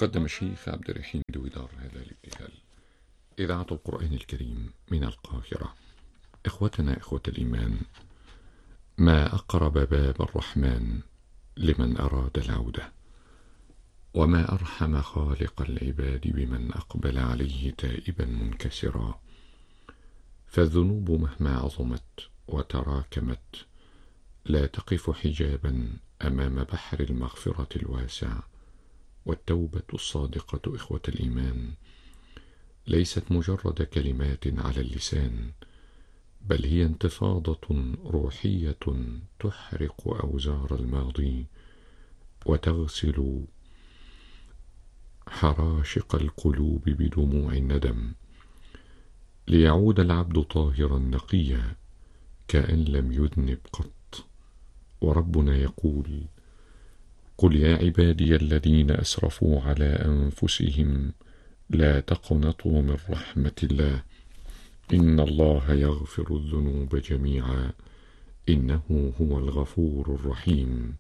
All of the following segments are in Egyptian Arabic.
قدم الشيخ عبد الرحيم دويدار هذا الابتهال إذاعة القرآن الكريم من القاهرة إخوتنا إخوة الإيمان ما أقرب باب الرحمن لمن أراد العودة وما أرحم خالق العباد بمن أقبل عليه تائبا منكسرا فالذنوب مهما عظمت وتراكمت لا تقف حجابا أمام بحر المغفرة الواسع والتوبة الصادقة إخوة الإيمان ليست مجرد كلمات على اللسان بل هي انتفاضة روحية تحرق أوزار الماضي وتغسل حراشق القلوب بدموع الندم ليعود العبد طاهرا نقيا كأن لم يذنب قط وربنا يقول قل يا عبادي الذين أسرفوا على أنفسهم لا تقنطوا من رحمة الله إن الله يغفر الذنوب جميعا إنه هو الغفور الرحيم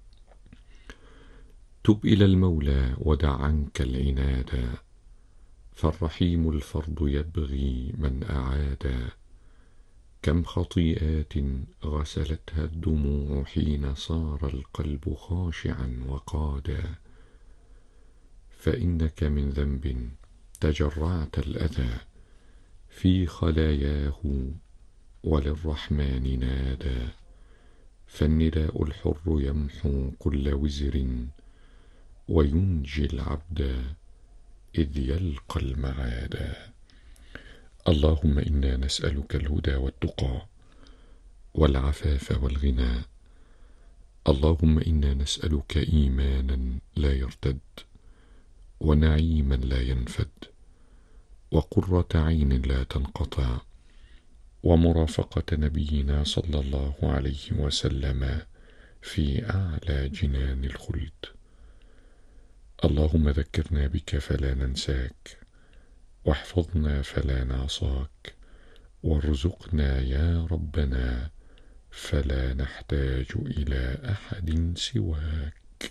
تب إلى المولى ودع عنك العناد فالرحيم الفرد يبغي من أعاد كم خطيئات غسلتها الدموع حين صار القلب خاشعا وقادا فإنك من ذنب تجرعت الأذى في خلاياه وللرحمن نادى فالنداء الحر يمحو كل وزر وينجي العبد إذ يلقى المعاد اللهم إنا نسألك الهدى والتقى والعفاف والغنى اللهم إنا نسألك إيمانا لا يرتد ونعيما لا ينفد وقرة عين لا تنقطع ومرافقة نبينا صلى الله عليه وسلم في أعلى جنان الخلد اللهم ذكرنا بك فلا ننساك واحفظنا فلا نعصاك وارزقنا يا ربنا فلا نحتاج إلى أحد سواك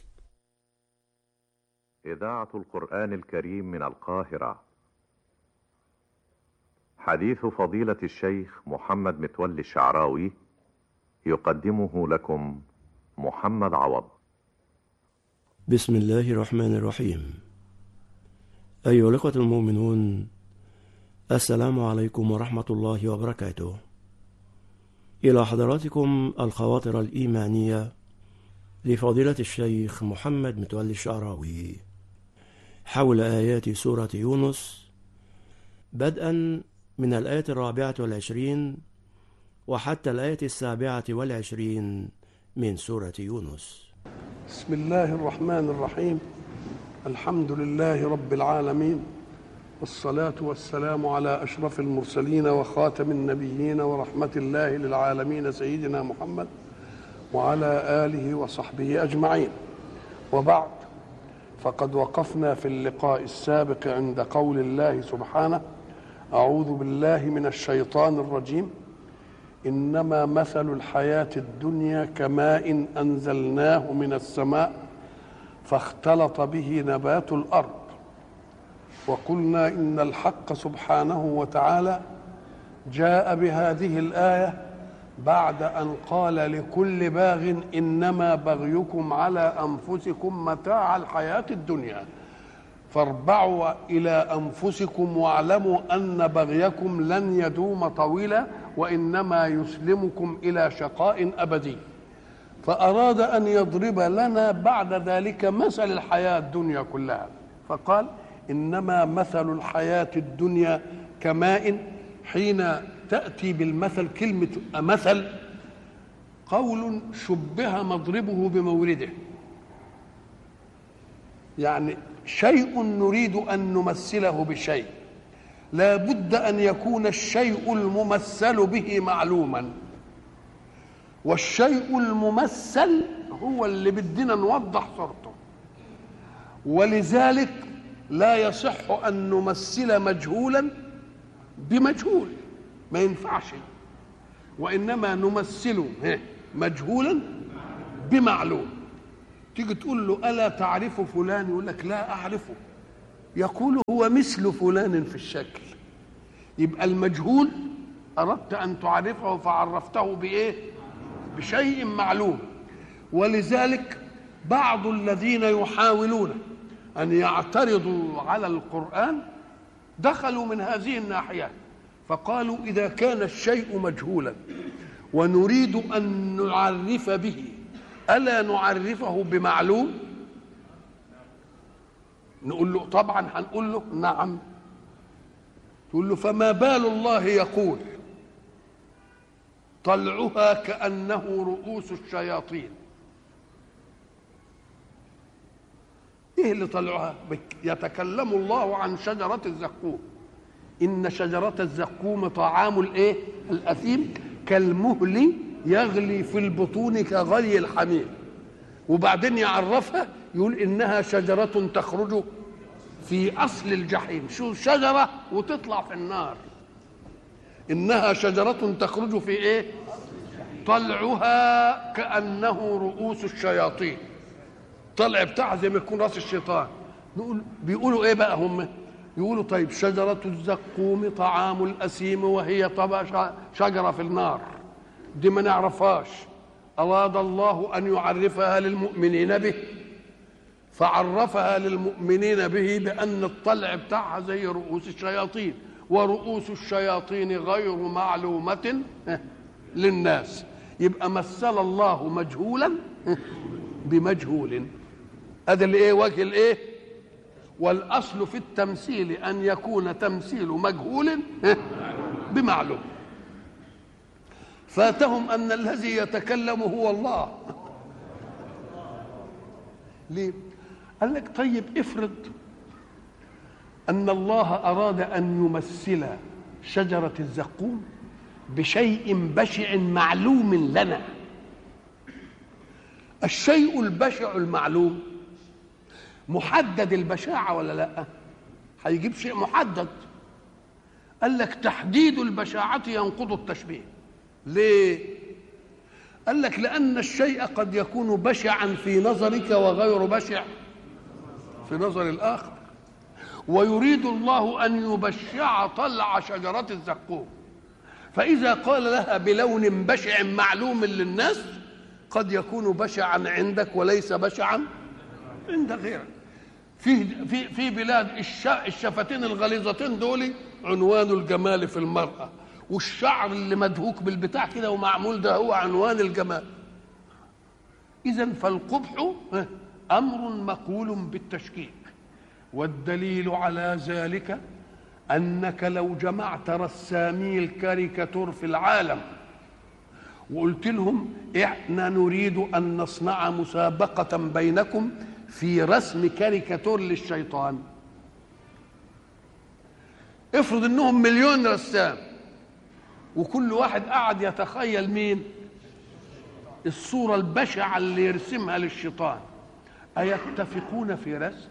إذاعة القرآن الكريم من القاهرة حديث فضيلة الشيخ محمد متولي الشعراوي يقدمه لكم محمد عوض بسم الله الرحمن الرحيم أيها الأخوة المؤمنون السلام عليكم ورحمة الله وبركاته إلى حضراتكم الخواطر الإيمانية لفضيلة الشيخ محمد متولي الشعراوي حول آيات سورة يونس بدءا من الآية الرابعة والعشرين وحتى الآية السابعة والعشرين من سورة يونس بسم الله الرحمن الرحيم الحمد لله رب العالمين والصلاة والسلام على أشرف المرسلين وخاتم النبيين ورحمة الله للعالمين سيدنا محمد وعلى آله وصحبه أجمعين وبعد فقد وقفنا في اللقاء السابق عند قول الله سبحانه أعوذ بالله من الشيطان الرجيم إنما مثل الحياة الدنيا كماء أنزلناه من السماء فاختلط به نبات الأرض وقلنا إن الحق سبحانه وتعالى جاء بهذه الآية بعد أن قال لكل باغ إنما بغيكم على أنفسكم متاع الحياة الدنيا فاربعوا إلى أنفسكم واعلموا أن بغيكم لن يدوم طويلا وإنما يسلمكم إلى شقاء أبدي فأراد أن يضرب لنا بعد ذلك مثل الحياة الدنيا كلها فقال إنما مثل الحياة الدنيا كماء حين تأتي بالمثل كلمة مثل قول شبه مضربه بمورده يعني شيء نريد أن نمثله بشيء لا بد أن يكون الشيء الممثل به معلوما والشيء الممثل هو اللي بدنا نوضح صورته ولذلك لا يصح أن نمثل مجهولا بمجهول ما ينفعش وإنما نمثل مجهولا بمعلوم تيجي تقول له الا تعرف فلان يقول لك لا اعرفه يقول هو مثل فلان في الشكل يبقى المجهول اردت ان تعرفه فعرفته بايه بشيء معلوم ولذلك بعض الذين يحاولون ان يعترضوا على القران دخلوا من هذه الناحيه فقالوا اذا كان الشيء مجهولا ونريد ان نعرف به الا نعرفه بمعلوم نقول له طبعا هنقول له نعم تقول له فما بال الله يقول طلعها كانه رؤوس الشياطين ايه اللي طلعها بك- يتكلم الله عن شجره الزقوم ان شجره الزقوم طعام الايه الاثيم كالمهل يغلي في البطون كغلي الحميم وبعدين يعرفها يقول انها شجره تخرج في اصل الجحيم شو شجره وتطلع في النار انها شجره تخرج في ايه طلعها كانه رؤوس الشياطين طلع بتاعها زي ما يكون راس الشيطان نقول بيقولوا ايه بقى هم يقولوا طيب شجرة الزقوم طعام الأسيم وهي طبعا ش- شجرة في النار دي ما نعرفهاش أراد الله أن يعرفها للمؤمنين به فعرفها للمؤمنين به بأن الطلع بتاعها زي رؤوس الشياطين ورؤوس الشياطين غير معلومة للناس يبقى مثل الله مجهولا بمجهول هذا اللي ايه وجه الايه والاصل في التمثيل ان يكون تمثيل مجهول بمعلوم فاتهم ان الذي يتكلم هو الله ليه قال لك طيب افرض ان الله اراد ان يمثل شجره الزقوم بشيء بشع معلوم لنا الشيء البشع المعلوم محدد البشاعة ولا لا هيجيب شيء محدد قال لك تحديد البشاعة ينقض التشبيه ليه قال لك لأن الشيء قد يكون بشعا في نظرك وغير بشع في نظر الآخر ويريد الله أن يبشع طلع شجرة الزقوم فإذا قال لها بلون بشع معلوم للناس قد يكون بشعا عندك وليس بشعا عند غيرك في في في بلاد الش- الشفتين الغليظتين دول عنوان الجمال في المرأة والشعر اللي مدهوك بالبتاع كده ومعمول ده هو عنوان الجمال إذا فالقبح ها، أمر مقول بالتشكيك والدليل على ذلك أنك لو جمعت رسامي الكاريكاتور في العالم وقلت لهم احنا نريد ان نصنع مسابقه بينكم في رسم كاريكاتور للشيطان افرض انهم مليون رسام وكل واحد قاعد يتخيل مين الصورة البشعة اللي يرسمها للشيطان أيتفقون في رسم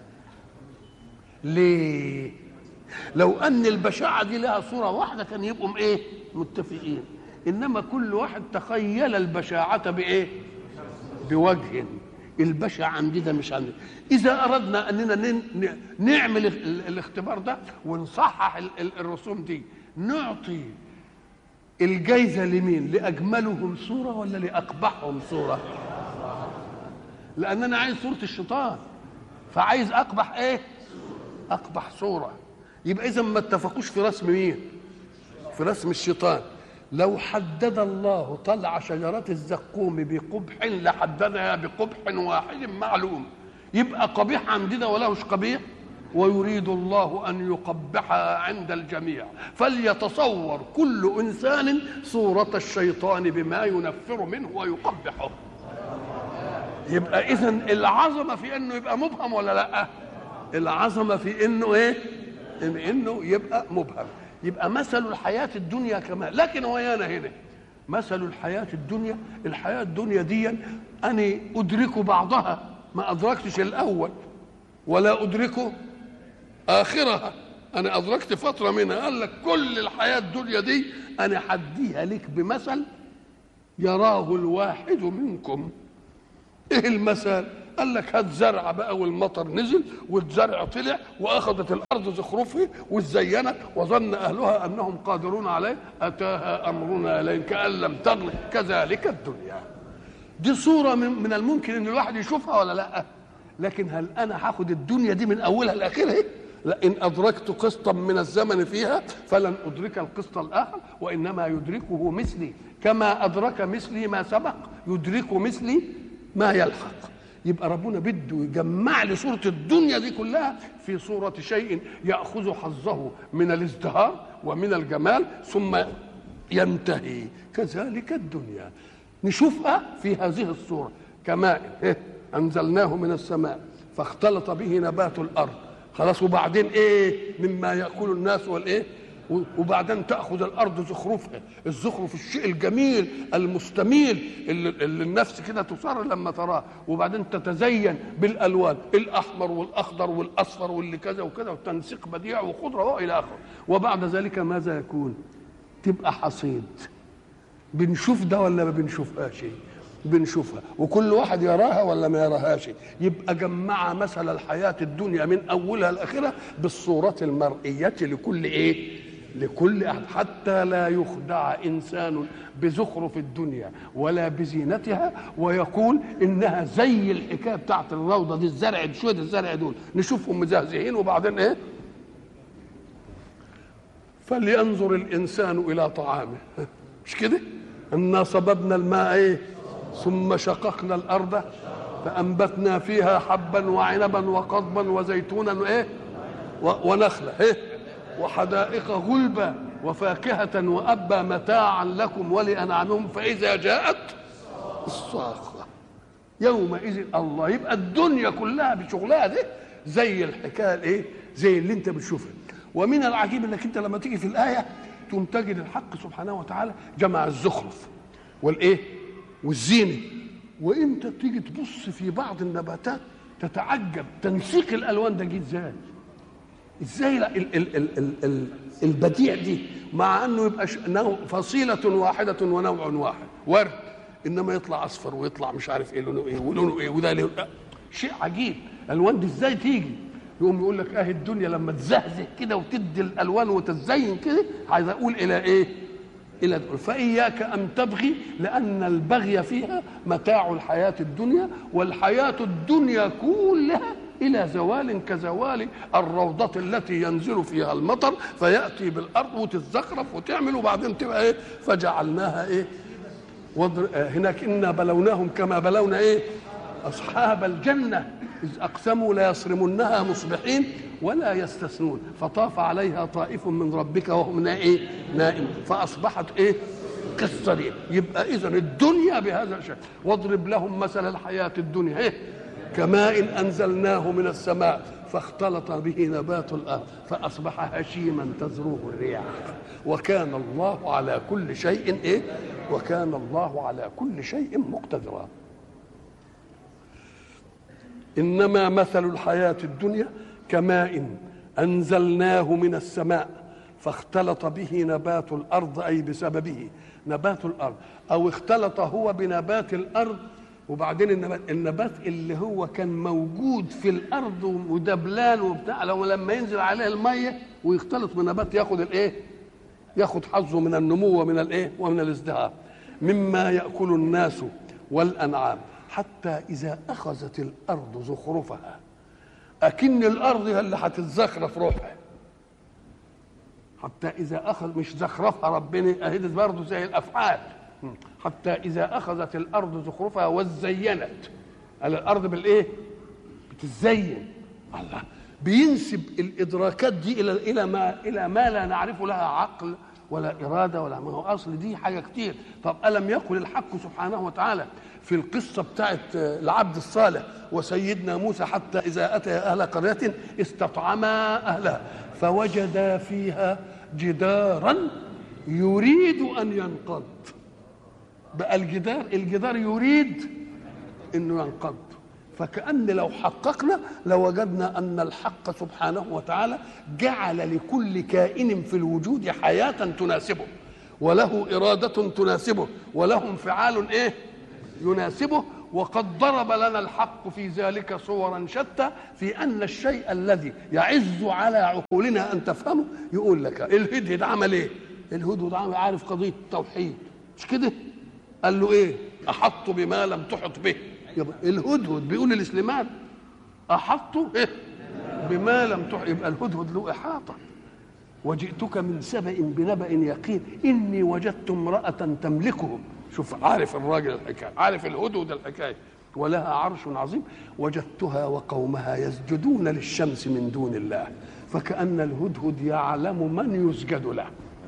ليه لو أن البشاعة دي لها صورة واحدة كان يبقوا إيه متفقين إنما كل واحد تخيل البشاعة بإيه بوجه البشع عندي ده مش عندي إذا أردنا أننا ن- ن- نعمل ال- الاختبار ده ونصحح ال- ال- الرسوم دي نعطي الجايزة لمين لأجملهم صورة ولا لأقبحهم صورة لأن أنا عايز صورة الشيطان فعايز أقبح إيه أقبح صورة يبقى إذا ما اتفقوش في رسم مين في رسم الشيطان لو حدد الله طلع شجرة الزقوم بقبح لحددها بقبح واحد معلوم يبقى قبيح عندنا ولا مش قبيح ويريد الله أن يقبحها عند الجميع فليتصور كل إنسان صورة الشيطان بما ينفر منه ويقبحه يبقى إذا العظمة في إنه يبقى مبهم ولا لأ العظمة في إنه إيه إن إنه يبقى مبهم يبقى مثل الحياة الدنيا كما لكن ويانا هنا مثل الحياة الدنيا الحياة الدنيا دي أنا أدرك بعضها ما أدركتش الأول ولا أدرك آخرها أنا أدركت فترة منها قال لك كل الحياة الدنيا دي أنا حديها لك بمثل يراه الواحد منكم ايه المثل قال لك هات زرع بقى والمطر نزل والزرع طلع واخذت الارض زخرفه وزينت وظن اهلها انهم قادرون عليه اتاها امرنا ليل كان لم تغن كذلك الدنيا دي صوره من, من الممكن ان الواحد يشوفها ولا لا لكن هل انا هاخد الدنيا دي من اولها لاخرها لئن ادركت قسطا من الزمن فيها فلن ادرك القسط الاخر وانما يدركه مثلي كما ادرك مثلي ما سبق يدرك مثلي ما يلحق يبقى ربنا بده يجمع لي صورة الدنيا دي كلها في صورة شيء يأخذ حظه من الازدهار ومن الجمال ثم ينتهي كذلك الدنيا نشوفها في هذه الصورة كماء أنزلناه من السماء فاختلط به نبات الأرض خلاص وبعدين ايه مما ياكل الناس والايه وبعدين تاخذ الارض زخرفها الزخرف الشيء الجميل المستميل اللي, اللي النفس كده تصر لما تراه وبعدين تتزين بالالوان الاحمر والاخضر والاصفر واللي كذا وكذا وتنسيق بديع وخضره والى اخره وبعد ذلك ماذا يكون تبقى حصيد بنشوف ده ولا ما بنشوفهاش بنشوفها وكل واحد يراها ولا ما يراهاش يبقى جمع مثل الحياة الدنيا من أولها لآخرها بالصورة المرئية لكل إيه لكل أحد حتى لا يخدع إنسان بزخرف الدنيا ولا بزينتها ويقول إنها زي الحكاية بتاعت الروضة دي الزرع شوية الزرع دول نشوفهم مزهزهين وبعدين إيه فلينظر الإنسان إلى طعامه مش كده إنا صببنا الماء إيه ثم شققنا الارض فانبتنا فيها حبا وعنبا وقضبا وزيتونا ايه ونخله ايه وحدائق غلبا وفاكهة وأبا متاعا لكم ولأنعامهم فإذا جاءت الصاخة يومئذ الله يبقى الدنيا كلها بشغلها دي زي الحكاية الايه زي اللي انت بتشوفها ومن العجيب انك انت لما تيجي في الآية تقوم تجد الحق سبحانه وتعالى جمع الزخرف والايه والزينه وانت تيجي تبص في بعض النباتات تتعجب تنسيق الالوان ده جه ازاي ازاي ال ال ال ال ال البديع دي مع انه يبقى نوع فصيله واحده ونوع واحد ورد انما يطلع اصفر ويطلع مش عارف ايه لونه ايه ولونه ايه وده لونه شيء عجيب الالوان دي ازاي تيجي يقوم يقول لك اهي الدنيا لما تزهزه كده وتدي الالوان وتزين كده عايز اقول الى ايه الى دخول فاياك ان تبغي لان البغي فيها متاع الحياه الدنيا والحياه الدنيا كلها الى زوال كزوال الروضه التي ينزل فيها المطر فياتي بالارض وتتزخرف وتعمل وبعدين تبقى ايه فجعلناها ايه وضر... هناك انا بلوناهم كما بلونا ايه اصحاب الجنه اذ اقسموا ليصرمنها مصبحين ولا يستثنون فطاف عليها طائف من ربك وهم ايه نائم فاصبحت ايه قصه دي يبقى اذا الدنيا بهذا الشكل واضرب لهم مثل الحياه الدنيا ايه كماء انزلناه من السماء فاختلط به نبات الارض فاصبح هشيما تزروه الرياح وكان الله على كل شيء ايه وكان الله على كل شيء مقتدرا انما مثل الحياه الدنيا كماء انزلناه من السماء فاختلط به نبات الارض اي بسببه نبات الارض او اختلط هو بنبات الارض وبعدين النبات, النبات اللي هو كان موجود في الارض ودبلان وبتاع لو لما ينزل عليه الميه ويختلط بنبات ياخد الايه؟ ياخد حظه من النمو ومن الايه؟ ومن الازدهار مما ياكل الناس والانعام حتى اذا اخذت الارض زخرفها اكن الارض هي اللي هتتزخرف روحها حتى اذا اخذ مش زخرفها ربنا اهي برضه زي الافعال حتى اذا اخذت الارض زخرفها وزينت على الارض بالايه بتزين الله بينسب الادراكات دي الى الى ما الى ما لا نعرف لها عقل ولا اراده ولا ما هو اصل دي حاجه كتير طب الم يقل الحق سبحانه وتعالى في القصه بتاعت العبد الصالح وسيدنا موسى حتى اذا اتى اهل قريه استطعما اهلها فوجدا فيها جدارا يريد ان ينقض بقى الجدار الجدار يريد انه ينقض فكأن لو حققنا لوجدنا أن الحق سبحانه وتعالى جعل لكل كائن في الوجود حياة تناسبه وله إرادة تناسبه وله انفعال إيه يناسبه وقد ضرب لنا الحق في ذلك صورا شتى في ان الشيء الذي يعز على عقولنا ان تفهمه يقول لك الهدهد عمل ايه؟ الهدهد عمل عارف قضيه التوحيد مش كده؟ قال له ايه؟ احط بما لم تحط به يبقى الهدهد بيقول لسليمان احط إيه؟ بما لم تحط يبقى الهدهد له احاطه وجئتك من سبأ بنبأ يقين إني وجدت امرأة تملكهم شوف عارف الراجل الحكاية عارف الهدهد الحكاية ولها عرش عظيم وجدتها وقومها يسجدون للشمس من دون الله فكأن الهدهد يعلم من يسجد له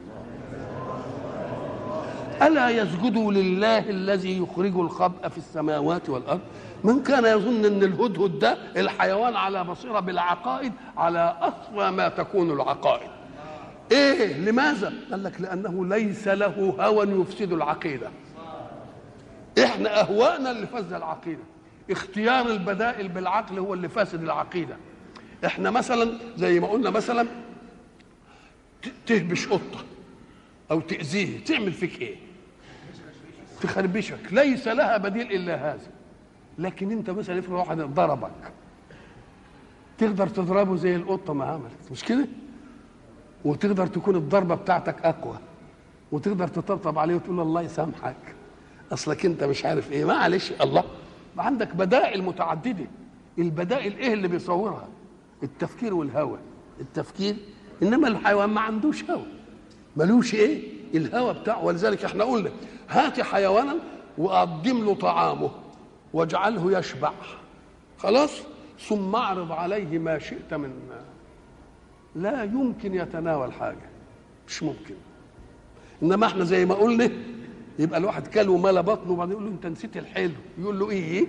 ألا يسجدوا لله الذي يخرج الخبأ في السماوات والأرض من كان يظن أن الهدهد ده الحيوان على بصيرة بالعقائد على أسوأ ما تكون العقائد ايه لماذا قال لك لانه ليس له هوى يفسد العقيده احنا اهواءنا اللي فسد العقيده اختيار البدائل بالعقل هو اللي فاسد العقيده احنا مثلا زي ما قلنا مثلا ت- تهبش قطه او تاذيه تعمل فيك ايه تخربشك ليس لها بديل الا هذا لكن انت مثلا افرض واحد ضربك تقدر تضربه زي القطه ما عملت مش كده وتقدر تكون الضربه بتاعتك اقوى وتقدر تطبطب عليه وتقول له الله يسامحك اصلك انت مش عارف ايه معلش الله عندك بدائل متعدده البدائل ايه اللي بيصورها التفكير والهوى التفكير انما الحيوان ما عندوش هوى ملوش ايه الهوى بتاعه ولذلك احنا قلنا هات حيوانا وقدم له طعامه واجعله يشبع خلاص ثم اعرض عليه ما شئت من لا يمكن يتناول حاجه مش ممكن انما احنا زي ما قلنا يبقى الواحد كل وملا بطنه وبعدين يقول له انت نسيت الحلو يقول له ايه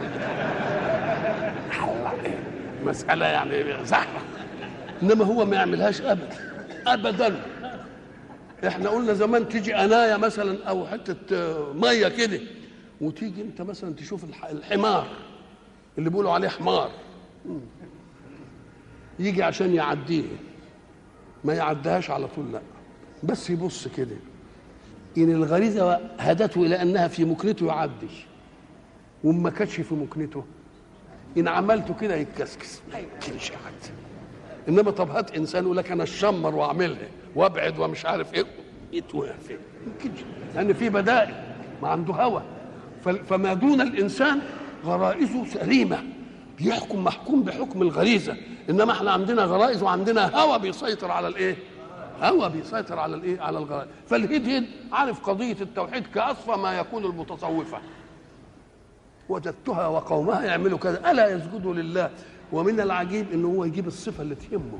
مساله يعني زحمه انما هو ما يعملهاش ابدا ابدا احنا قلنا زمان تيجي انايه مثلا او حته آه، ميه كده وتيجي انت مثلا تشوف الح- الحمار اللي بيقولوا عليه حمار يجي عشان يعديه ما يعديهاش على طول لا بس يبص كده ان الغريزه هدته الى انها في مكنته يعدي وما كانتش في مكنته ان عملته كده يتكسكس ما يمكنش يعدي انما طب هات انسان يقول لك انا اشمر واعملها وابعد ومش عارف ايه يتوافق يمكنش لان في بدائل ما عنده هوى فل- فما دون الانسان غرائزه سليمه بيحكم محكوم بحكم الغريزه انما احنا عندنا غرائز وعندنا هوى بيسيطر على الايه هوى بيسيطر على الايه على الغرائز فالهدهد عارف قضيه التوحيد كاصفى ما يكون المتصوفه وجدتها وقومها يعملوا كذا الا يسجدوا لله ومن العجيب انه هو يجيب الصفه اللي تهمه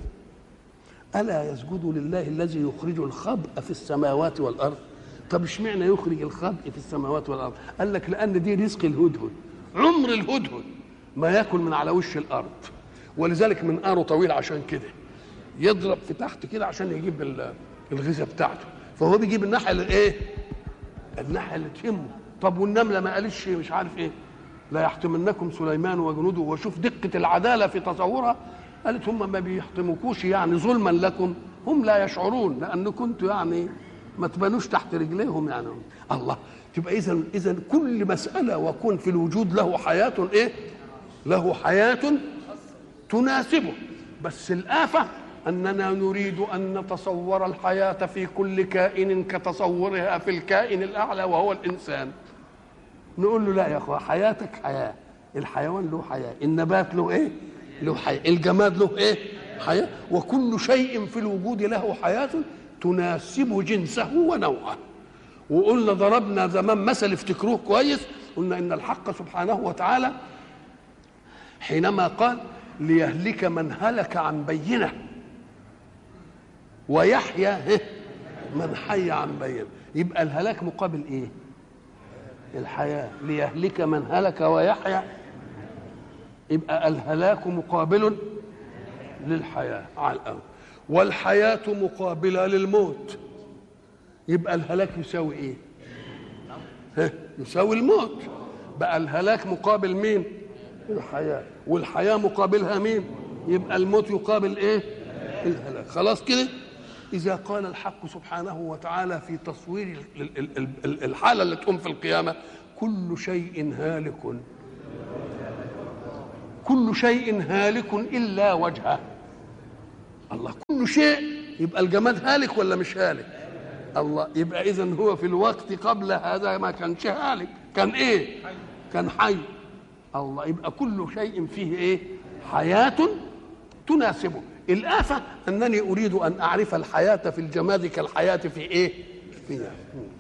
الا يسجدوا لله الذي يخرج الخبء في السماوات والارض طب اشمعنى يخرج الخبء في السماوات والارض قال لك لان دي رزق الهدهد عمر الهدهد ما ياكل من على وش الارض ولذلك منقاره طويل عشان كده يضرب في تحت كده عشان يجيب ال- الغذاء بتاعته فهو بيجيب الناحيه اللي ايه الناحيه اللي تهمه طب والنمله ما قالتش مش عارف ايه لا يحتمنكم سليمان وجنوده وشوف دقه العداله في تصورها قالت هم ما بيحتمكوش يعني ظلما لكم هم لا يشعرون لان كنتوا يعني ما تبانوش تحت رجليهم يعني الله تبقى اذا اذا كل مساله وكن في الوجود له حياه ايه له حياه تناسبه بس الآفة أننا نريد أن نتصور الحياة في كل كائن كتصورها في الكائن الأعلى وهو الإنسان نقول له لا يا أخوة حياتك حياة الحيوان له حياة النبات له إيه له حياة الجماد له إيه حياة وكل شيء في الوجود له حياة تناسب جنسه ونوعه وقلنا ضربنا زمان مثل افتكروه كويس قلنا ان الحق سبحانه وتعالى حينما قال ليهلك من هلك عن بينه ويحيى إيه؟ من حي عن بينه يبقى الهلاك مقابل ايه الحياه ليهلك من هلك ويحيى يبقى الهلاك مقابل للحياه على الأول والحياه مقابله للموت يبقى الهلاك يساوي ايه ها؟ يساوي الموت بقى الهلاك مقابل مين الحياة والحياة مقابلها مين يبقى الموت يقابل ايه الهلاك خلاص كده إذا قال الحق سبحانه وتعالى في تصوير ال- ال- ال- ال- الحالة اللي تقوم في القيامة كل شيء هالك كل شيء هالك الا وجهه الله كل شيء يبقى الجماد هالك ولا مش هالك الله يبقى اذا هو في الوقت قبل هذا ما كانش هالك كان ايه كان حي الله يبقى كل شيء فيه ايه حياه تناسبه الآفة أنني أريد أن أعرف الحياة في الجماد كالحياة في إيه؟ فيها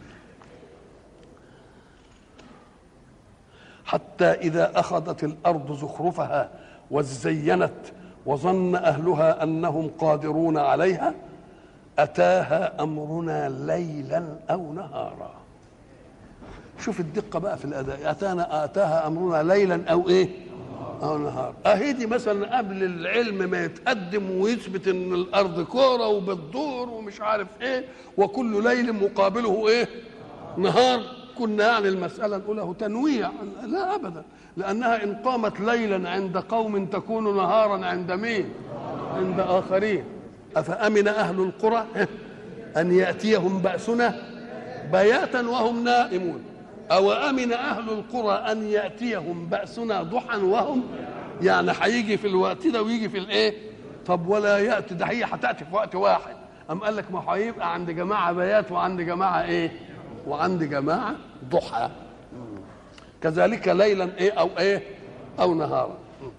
حتى إذا أخذت الأرض زخرفها وزينت وظن أهلها أنهم قادرون عليها أتاها أمرنا ليلا أو نهارا شوف الدقة بقى في الأداء أتانا أتاها أمرنا ليلا أو إيه أو نهار أهي دي مثلا قبل العلم ما يتقدم ويثبت إن الأرض كورة وبتدور ومش عارف إيه وكل ليل مقابله إيه نهار كنا يعني المسألة نقول له تنويع لا أبدا لأنها إن قامت ليلا عند قوم تكون نهارا عند مين عند آخرين أفأمن أهل القرى أن يأتيهم بأسنا بياتا وهم نائمون أو أمن أهل القرى أن يأتيهم بأسنا ضحى وهم يعني هيجي في الوقت ده ويجي في الإيه؟ طب ولا يأتي ده هي هتأتي في وقت واحد أم قال لك ما هيبقى عند جماعة بيات وعند جماعة إيه؟ وعند جماعة ضحى كذلك ليلا إيه أو إيه؟ أو نهارا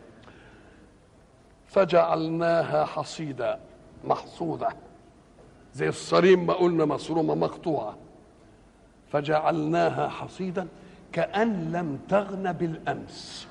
فجعلناها حصيدا محصودة زي الصريم ما قلنا مصرومة مقطوعة فجعلناها حصيدا كأن لم تغن بالأمس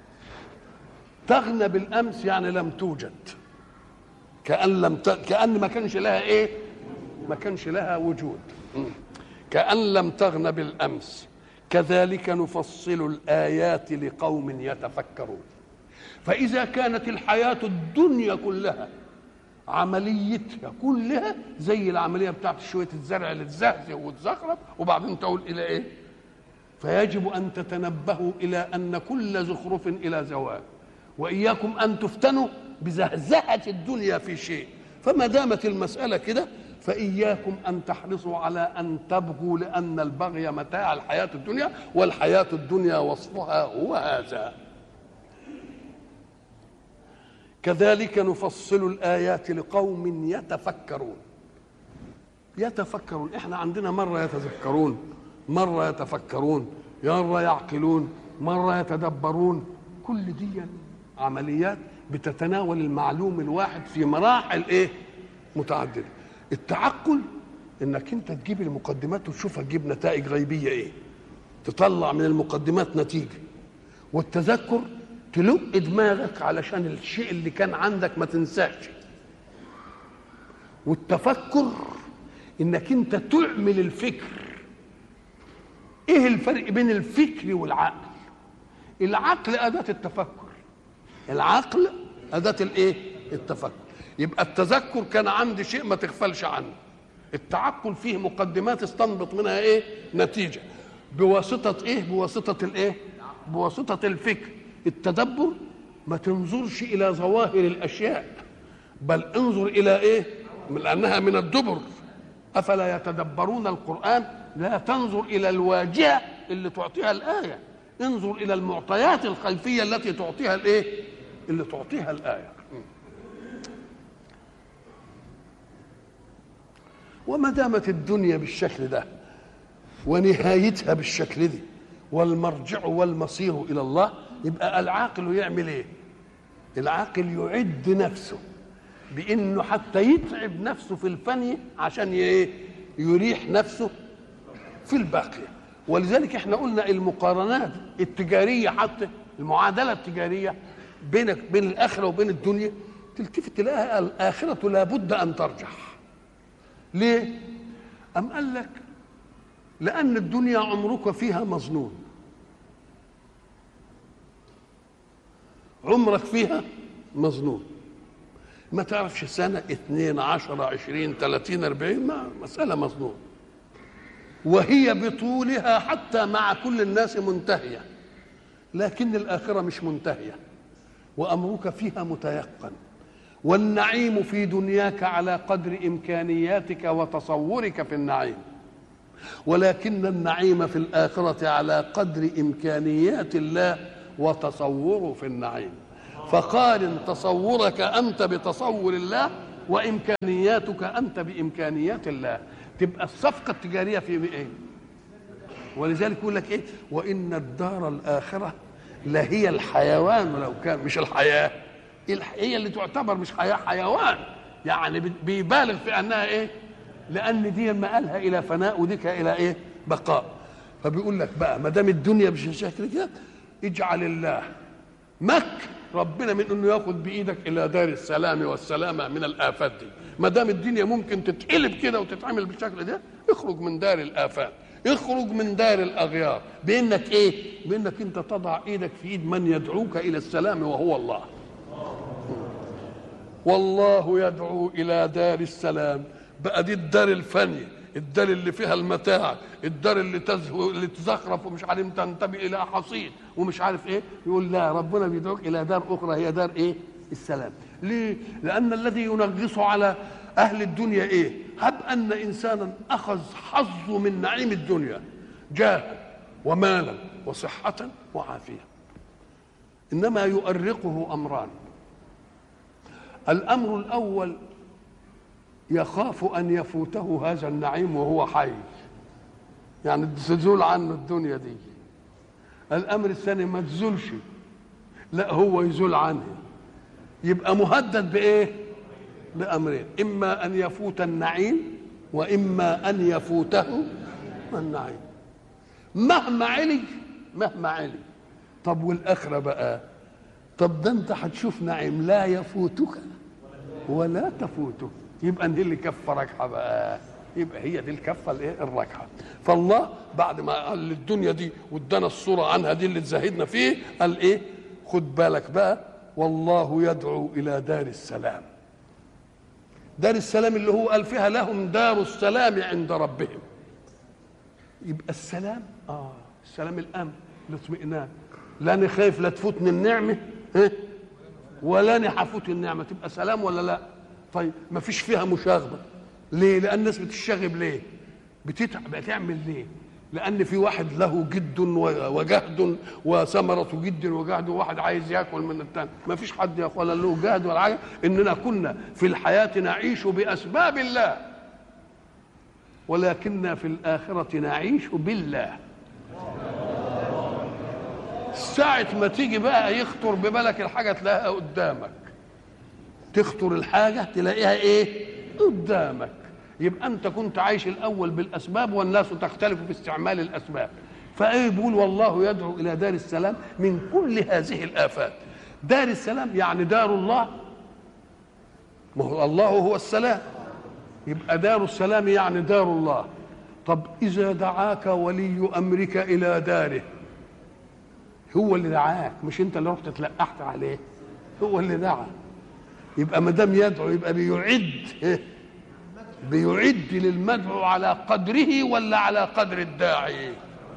تغنى بالأمس يعني لم توجد كأن لم ت... كأن ما كانش لها إيه ما كانش لها وجود كأن لم تغن بالأمس كذلك نفصل الآيات لقوم يتفكرون فإذا كانت الحياة الدنيا كلها عمليتها كلها زي العمليه بتاعت شويه الزرع اللي تزهزه وتزخرف وبعدين تقول الى ايه؟ فيجب ان تتنبهوا الى ان كل زخرف الى زوال واياكم ان تفتنوا بزهزهه الدنيا في شيء فما دامت المساله كده فاياكم ان تحرصوا على ان تبغوا لان البغي متاع الحياه الدنيا والحياه الدنيا وصفها هو هذا كذلك نفصل الآيات لقوم يتفكرون يتفكرون احنا عندنا مرة يتذكرون مرة يتفكرون مرة يعقلون مرة يتدبرون كل دي عمليات بتتناول المعلوم الواحد في مراحل ايه متعددة التعقل انك انت تجيب المقدمات وتشوفها تجيب نتائج غيبية ايه تطلع من المقدمات نتيجة والتذكر تلق دماغك علشان الشيء اللي كان عندك ما تنساش والتفكر انك انت تعمل الفكر ايه الفرق بين الفكر والعقل العقل اداه التفكر العقل اداه الايه التفكر يبقى التذكر كان عندي شيء ما تغفلش عنه التعقل فيه مقدمات استنبط منها ايه نتيجه بواسطه ايه بواسطه الايه بواسطه الفكر التدبر ما تنظرش الى ظواهر الاشياء بل انظر الى ايه لانها من الدبر افلا يتدبرون القران لا تنظر الى الواجهه اللي تعطيها الايه انظر الى المعطيات الخلفيه التي تعطيها الايه اللي تعطيها الايه وما دامت الدنيا بالشكل ده ونهايتها بالشكل ده والمرجع والمصير الى الله يبقى العاقل يعمل ايه العاقل يعد نفسه بانه حتى يتعب نفسه في الفني عشان ايه يريح نفسه في الباقيه ولذلك احنا قلنا المقارنات التجاريه حتى المعادله التجاريه بينك بين الاخره وبين الدنيا تلتفت تلاقيها الاخره لابد ان ترجح ليه ام قال لك لان الدنيا عمرك فيها مظنون عمرك فيها مظنون ما تعرفش سنة اثنين عشرة عشرين ثلاثين أربعين ما مسألة مظنون وهي بطولها حتى مع كل الناس منتهية لكن الآخرة مش منتهية وأمرك فيها متيقن والنعيم في دنياك على قدر إمكانياتك وتصورك في النعيم ولكن النعيم في الآخرة على قدر إمكانيات الله وتصوره في النعيم فقارن تصورك أنت بتصور الله وإمكانياتك أنت بإمكانيات الله تبقى الصفقة التجارية في إيه ولذلك يقول لك إيه وإن الدار الآخرة لهي الحيوان لو كان مش الحياة هي اللي تعتبر مش حياة حيوان يعني بيبالغ في أنها إيه لأن دي مآلها إلى فناء وديك إلى إيه بقاء فبيقول لك بقى ما دام الدنيا بشكل كده اجعل الله مك ربنا من انه ياخذ بايدك الى دار السلام والسلامه من الافات دي ما دام الدنيا ممكن تتقلب كده وتتعمل بالشكل ده اخرج من دار الافات اخرج من دار الاغيار بانك ايه بانك انت تضع ايدك في ايد من يدعوك الى السلام وهو الله والله يدعو الى دار السلام بقى دي الدار الفانيه الدار اللي فيها المتاع الدار اللي تزهو اللي تزخرف ومش عارف تنتمي الى حصيد ومش عارف ايه يقول لا ربنا بيدعوك الى دار اخرى هي دار ايه السلام ليه لان الذي ينغص على اهل الدنيا ايه هب ان انسانا اخذ حظه من نعيم الدنيا جاها ومالا وصحه وعافيه انما يؤرقه امران الامر الاول يخاف ان يفوته هذا النعيم وهو حي يعني تزول عنه الدنيا دي الامر الثاني ما تزولش لا هو يزول عنه يبقى مهدد بايه بامرين اما ان يفوت النعيم واما ان يفوته النعيم مهما علي مهما علي طب والاخره بقى طب ده انت هتشوف نعيم لا يفوتك ولا تفوتك يبقى دي اللي كفه ركعه بقى يبقى هي دي الكفه الايه الركعه فالله بعد ما قال الدنيا دي وادانا الصوره عنها دي اللي تزهدنا فيه قال ايه خد بالك بقى والله يدعو الى دار السلام دار السلام اللي هو قال فيها لهم دار السلام عند ربهم يبقى السلام اه السلام الامن الاطمئنان لا انا خايف لا تفوتني النعمه ها ولا انا هفوت النعمه تبقى سلام ولا لا طيب ما فيش فيها مشاغبه ليه لان الناس بتشتغب ليه بتتعب بتعمل ليه لان في واحد له جد وجهد وثمره جد وجهد وواحد عايز ياكل من الثاني ما فيش حد يا اخوانا له جهد ولا حاجه اننا كنا في الحياه نعيش باسباب الله ولكننا في الاخره نعيش بالله ساعة ما تيجي بقى يخطر ببالك الحاجة تلاقيها قدامك تخطر الحاجة تلاقيها ايه قدامك يبقى انت كنت عايش الاول بالاسباب والناس تختلف في استعمال الاسباب فايه بيقول والله يدعو الى دار السلام من كل هذه الافات دار السلام يعني دار الله ما هو الله هو السلام يبقى دار السلام يعني دار الله طب اذا دعاك ولي امرك الى داره هو اللي دعاك مش انت اللي رحت تلقحت عليه هو اللي دعا يبقى ما دام يدعو يبقى بيعد إيه؟ بيعد للمدعو على قدره ولا على قدر الداعي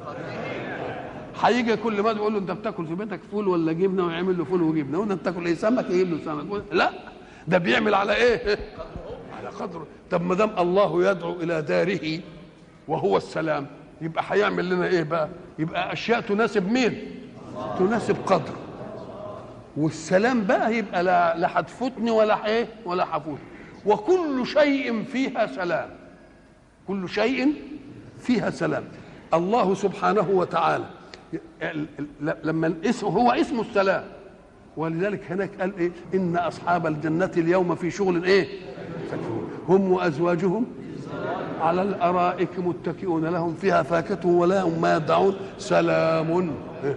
هيجي كل مدعو يقول له انت بتاكل في بيتك فول ولا جبنه ويعمل له فول وجبنه وانت بتاكل ايه سمك يجيب له سمك لا ده بيعمل على ايه على قدره طب ما دام الله يدعو الى داره وهو السلام يبقى هيعمل لنا ايه بقى يبقى اشياء تناسب مين تناسب قدر والسلام بقى يبقى لا لا هتفوتني ولا ايه ولا هفوت وكل شيء فيها سلام كل شيء فيها سلام الله سبحانه وتعالى لما اسمه هو اسمه السلام ولذلك هناك قال ايه ان اصحاب الجنه اليوم في شغل ايه هم وازواجهم على الارائك متكئون لهم فيها فاكهه ولهم ما يدعون سلام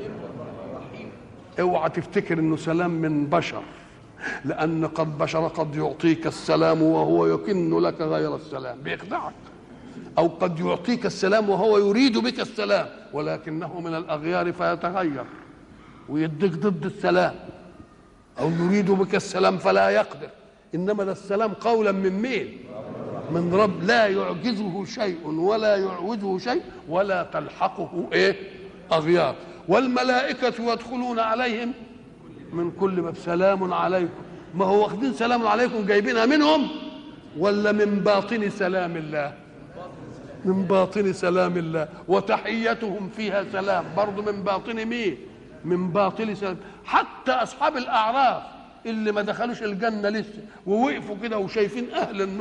اوعى تفتكر انه سلام من بشر لان قد بشر قد يعطيك السلام وهو يكن لك غير السلام بيخدعك او قد يعطيك السلام وهو يريد بك السلام ولكنه من الاغيار فيتغير ويديك ضد السلام او يريد بك السلام فلا يقدر انما ده السلام قولا من مين من رب لا يعجزه شيء ولا يعوزه شيء ولا تلحقه ايه اغيار والملائكة يدخلون عليهم من كل باب سلام عليكم ما هو واخدين سلام عليكم جايبينها منهم ولا من باطن سلام الله من باطن سلام الله وتحيتهم فيها سلام برضه من باطن مين من باطن سلام حتى اصحاب الاعراف اللي ما دخلوش الجنه لسه ووقفوا كده وشايفين اهل النار